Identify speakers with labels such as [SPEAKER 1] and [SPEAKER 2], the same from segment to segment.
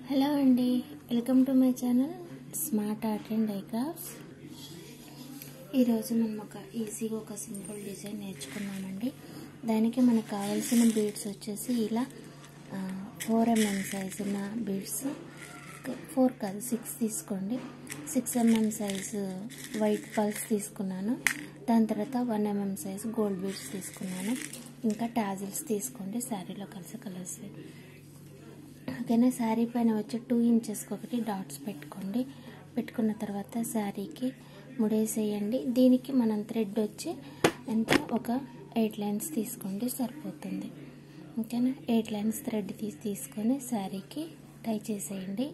[SPEAKER 1] hello అండి welcome to my channel smart art and DIY crafts ఈరోజు మనం ఒక ఈజీగా ఒక సింపుల్ డిజైన్ నేర్చుకున్నామండి దానికి మనకు కావాల్సిన బీడ్స్ వచ్చేసి ఇలా ఫోర్ ఎంఎం సైజు ఉన్న బీడ్స్ ఫోర్ కాదు సిక్స్ తీసుకోండి six mm size white pearls తీసుకున్నాను దాని తర్వాత one mm size gold beads తీసుకున్నాను ఇంకా టాజిల్స్ తీసుకోండి శారీలో కలిసి కలిసి ఓకేనా శారీ పైన వచ్చి టూ ఇంచెస్కి ఒకటి డాట్స్ పెట్టుకోండి పెట్టుకున్న తర్వాత శారీకి ముడేసేయండి దీనికి మనం థ్రెడ్ వచ్చి ఎంత ఒక ఎయిట్ లైన్స్ తీసుకోండి సరిపోతుంది ఓకేనా ఎయిట్ లైన్స్ థ్రెడ్ తీసి తీసుకొని శారీకి టై చేసేయండి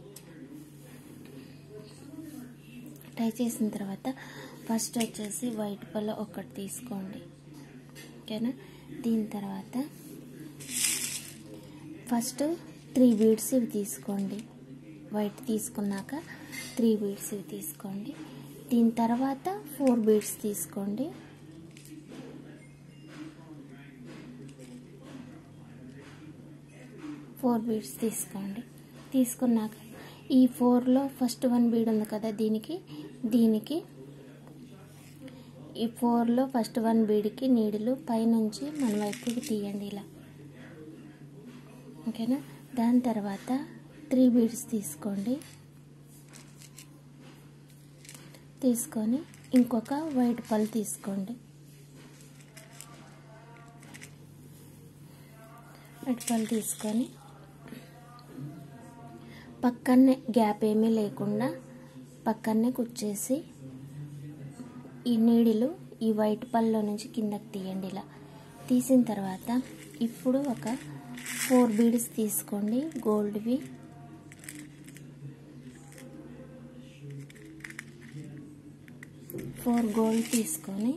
[SPEAKER 1] టై చేసిన తర్వాత ఫస్ట్ వచ్చేసి వైట్ పల్ల ఒకటి తీసుకోండి ఓకేనా దీని తర్వాత ఫస్ట్ త్రీ బీడ్స్ ఇవి తీసుకోండి వైట్ తీసుకున్నాక త్రీ బీడ్స్ ఇవి తీసుకోండి దీని తర్వాత ఫోర్ బీడ్స్ తీసుకోండి ఫోర్ బీడ్స్ తీసుకోండి తీసుకున్నాక ఈ ఫోర్లో ఫస్ట్ వన్ బీడ్ ఉంది కదా దీనికి దీనికి ఈ ఫోర్లో ఫస్ట్ వన్ బీడ్కి నీడిలు పైనుంచి మన వైపుకి తీయండి ఇలా ఓకేనా దాని తర్వాత త్రీ బీడ్స్ తీసుకోండి తీసుకొని ఇంకొక వైట్ పల్ తీసుకోండి వైట్ పల్ తీసుకొని పక్కనే గ్యాప్ ఏమీ లేకుండా పక్కనే కుచ్చేసి ఈ నీడిలు ఈ వైట్ పల్లో నుంచి కిందకి తీయండి ఇలా తీసిన తర్వాత ఇప్పుడు ఒక ఫోర్ బీడ్స్ తీసుకోండి గోల్డ్వి ఫోర్ గోల్డ్ తీసుకొని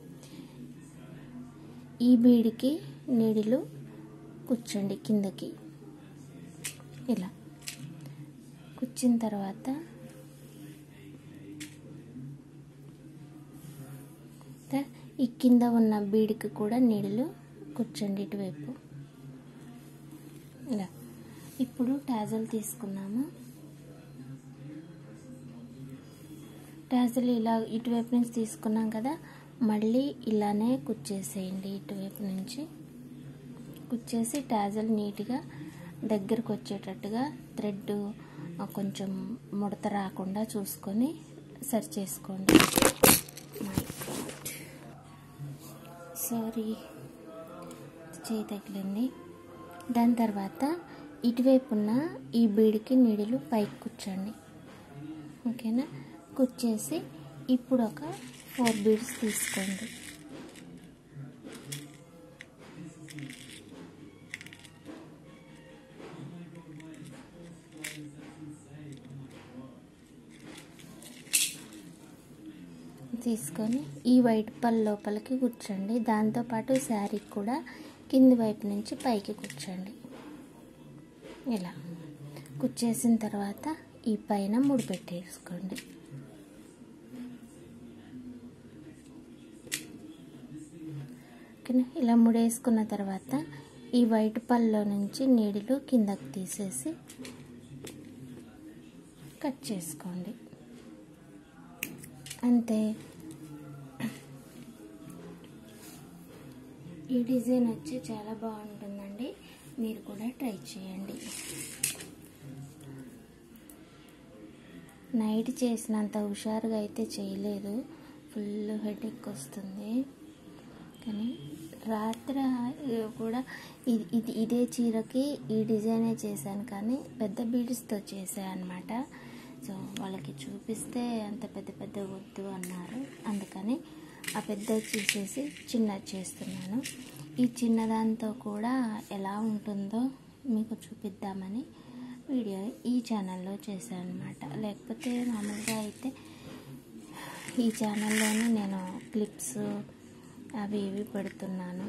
[SPEAKER 1] ఈ బీడికి నీడిలు కూర్చోండి కిందకి ఇలా కూర్చిన తర్వాత ఈ కింద ఉన్న బీడికి కూడా నీడిలు కూర్చోండి ఇటువైపు ఇలా ఇప్పుడు టాజల్ తీసుకున్నాము టాజల్ ఇలా ఇటువైపు నుంచి తీసుకున్నాం కదా మళ్ళీ ఇలానే కుచ్చేసేయండి ఇటువైపు నుంచి కుచ్చేసి టాజల్ నీట్గా దగ్గరకు వచ్చేటట్టుగా థ్రెడ్ కొంచెం ముడత రాకుండా చూసుకొని సరి చేసుకోండి సారీ చేయి తగిలింది దాని తర్వాత ఇటువైపున్న ఈ బీడికి నీడిలు పైకి కూర్చోండి ఓకేనా కూర్చేసి ఇప్పుడు ఒక ఫోర్ బీడ్స్ తీసుకోండి తీసుకొని ఈ వైట్ పల్ లోపలికి కూర్చోండి దాంతోపాటు శారీ కూడా కింది వైపు నుంచి పైకి కూర్చోండి ఇలా కుచ్చేసిన తర్వాత ఈ పైన ముడి పెట్టేసుకోండి ఓకేనా ఇలా ముడేసుకున్న తర్వాత ఈ వైట్ పల్లో నుంచి నీడిలు కిందకి తీసేసి కట్ చేసుకోండి అంతే ఈ డిజైన్ వచ్చి చాలా బాగుంటుందండి మీరు కూడా ట్రై చేయండి నైట్ చేసినంత హుషారుగా అయితే చేయలేదు ఫుల్ హెడేక్ వస్తుంది కానీ రాత్రి కూడా ఇది ఇది ఇదే చీరకి ఈ డిజైనే చేశాను కానీ పెద్ద బీడ్స్తో చేశాను అనమాట సో వాళ్ళకి చూపిస్తే అంత పెద్ద పెద్ద వద్దు అన్నారు అందుకని ఆ పెద్ద చూసేసి చిన్నది చేస్తున్నాను ఈ చిన్నదాంతో కూడా ఎలా ఉంటుందో మీకు చూపిద్దామని వీడియో ఈ ఛానల్లో చేశాను అనమాట లేకపోతే మామూలుగా అయితే ఈ ఛానల్లోనే నేను క్లిప్స్ అవి ఇవి పెడుతున్నాను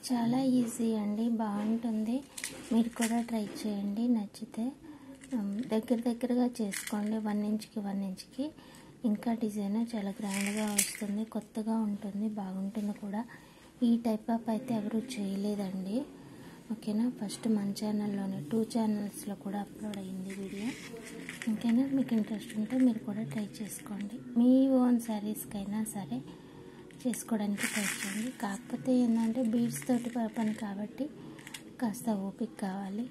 [SPEAKER 1] చాలా ఈజీ అండి బాగుంటుంది మీరు కూడా ట్రై చేయండి నచ్చితే ఉమ్, దగ్గర దగ్గరగా చేసుకోండి వన్ ఇంచ్కి వన్ ఇంచ్కి ఇంకా డిజైన్ చాలా గ్రాండ్గా వస్తుంది కొత్తగా ఉంటుంది బాగుంటుంది కూడా ఈ టైప్ ఆఫ్ అయితే ఎవరు చేయలేదండి ఓకేనా ఫస్ట్ మన ఛానల్లోనే టూ ఛానల్స్లో కూడా అప్లోడ్ అయింది వీడియో ఓకేనా మీకు ఇంట్రెస్ట్ ఉంటే మీరు కూడా ట్రై చేసుకోండి మీ ఓన్ శారీస్కైనా సరే చేసుకోవడానికి ట్రై చేయండి కాకపోతే ఏంటంటే బీడ్స్ తోటి ప- పని కాబట్టి కాస్త ఓపిక కావాలి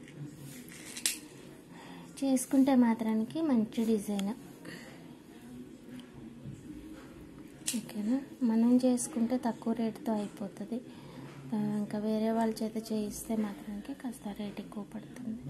[SPEAKER 1] చేసుకుంటే మాత్రానికి మంచి డిజైన్ ఓకేనా మనం చేసుకుంటే తక్కువ రేటుతో అయిపోతుంది ఆ, ఇంకా వేరే వాళ్ళ చేత చేయిస్తే మాత్రానికి కాస్త రేట్ ఎక్కువ పడుతుంది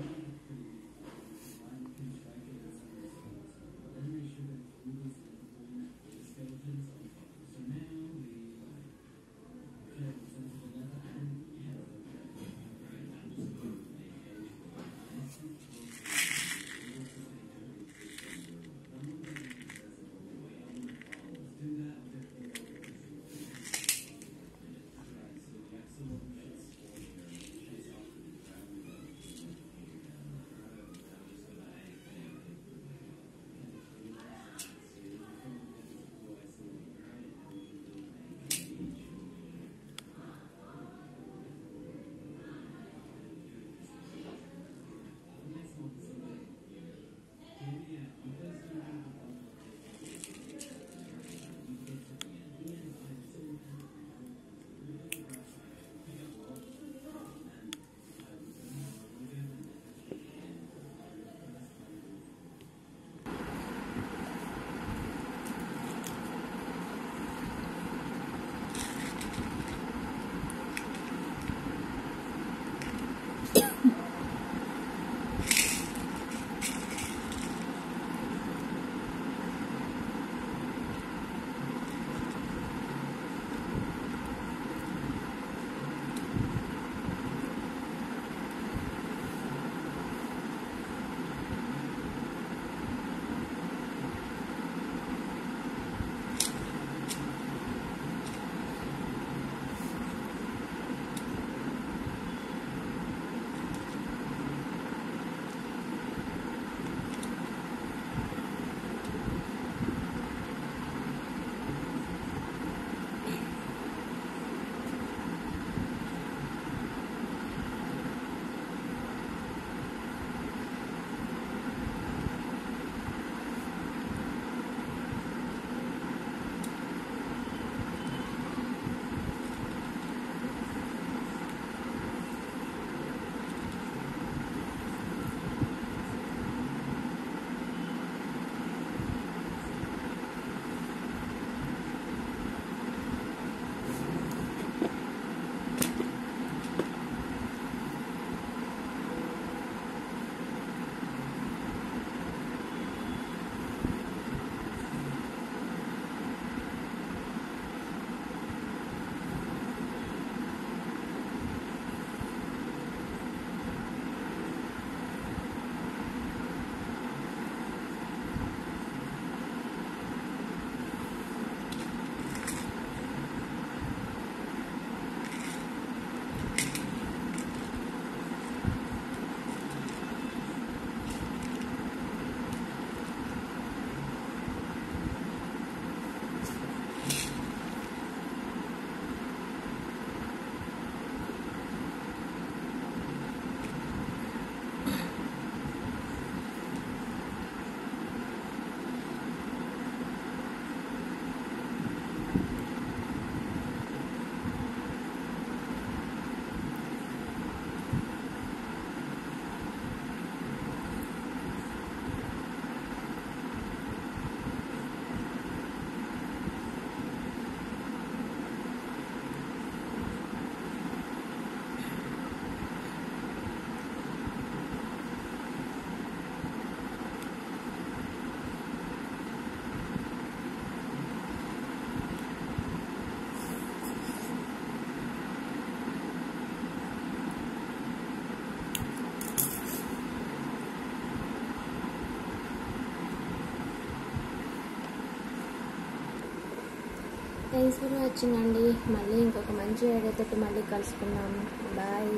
[SPEAKER 1] థ్యాంక్స్ ఫర్ వాచింగ్ అండి మళ్ళీ ఇంకొక మంచి ఐడియాతో మళ్ళీ కలుసుకుందాము బాయ్